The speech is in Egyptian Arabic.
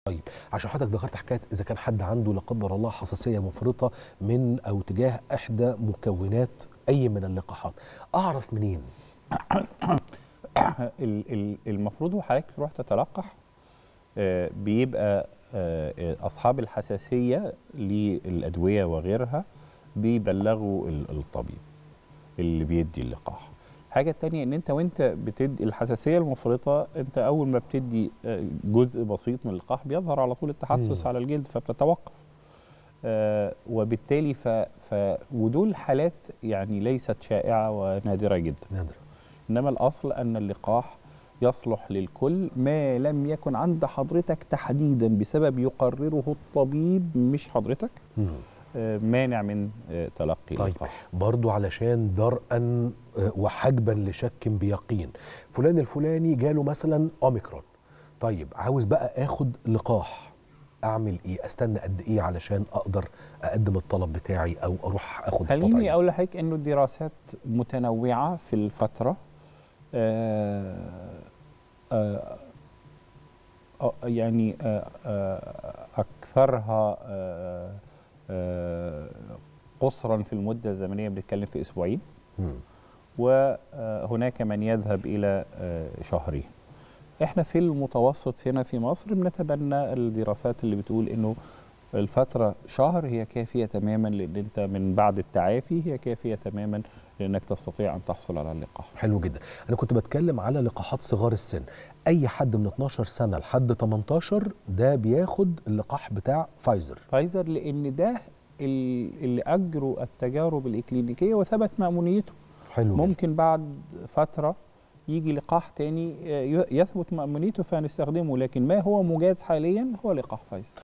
طيب عشان حضرتك ذكرت حكايه اذا كان حد عنده لا قدر الله حساسيه مفرطه من او تجاه احدى مكونات اي من اللقاحات اعرف منين ال- ال- المفروض وحضرتك تروح تتلقح آه، بيبقى آه، آه، اصحاب الحساسيه للادويه وغيرها بيبلغوا ال- الطبيب اللي بيدي اللقاح الحاجه التانية ان انت وانت بتدي الحساسيه المفرطه انت اول ما بتدي آه، جزء بسيط من اللقاح بيظهر على طول التحسس مم. على الجلد فبتتوقف آه، وبالتالي ف, ف ودول حالات يعني ليست شائعه ونادره جدا نادر انما الاصل ان اللقاح يصلح للكل ما لم يكن عند حضرتك تحديدا بسبب يقرره الطبيب مش حضرتك مم. آه، مانع من آه، تلقي طيب اللقاح برضو علشان درءا آه، وحجبا لشك بيقين فلان الفلاني جاله مثلا اوميكرون طيب عاوز بقى اخد لقاح اعمل ايه استنى قد ايه علشان اقدر اقدم الطلب بتاعي او اروح اخد خليني التطعيم اقول لحضرتك انه الدراسات متنوعه في الفتره آه، آه، آه، يعني آه، آه، اكثرها آه، آه، قصرا في المده الزمنيه بنتكلم في اسبوعين مم. وهناك من يذهب الى آه، شهرين احنا في المتوسط هنا في مصر بنتبنى الدراسات اللي بتقول انه الفترة شهر هي كافية تماما لان انت من بعد التعافي هي كافية تماما لانك تستطيع ان تحصل على اللقاح حلو جدا انا كنت بتكلم على لقاحات صغار السن اي حد من 12 سنه لحد 18 ده بياخد اللقاح بتاع فايزر فايزر لان ده ال- اللي اجروا التجارب الاكلينيكية وثبت مأمونيته حلو جدا. ممكن بعد فترة يجي لقاح تاني آه، ي- يثبت مأمونيته فنستخدمه لكن ما هو مجاز حاليا هو لقاح فايزر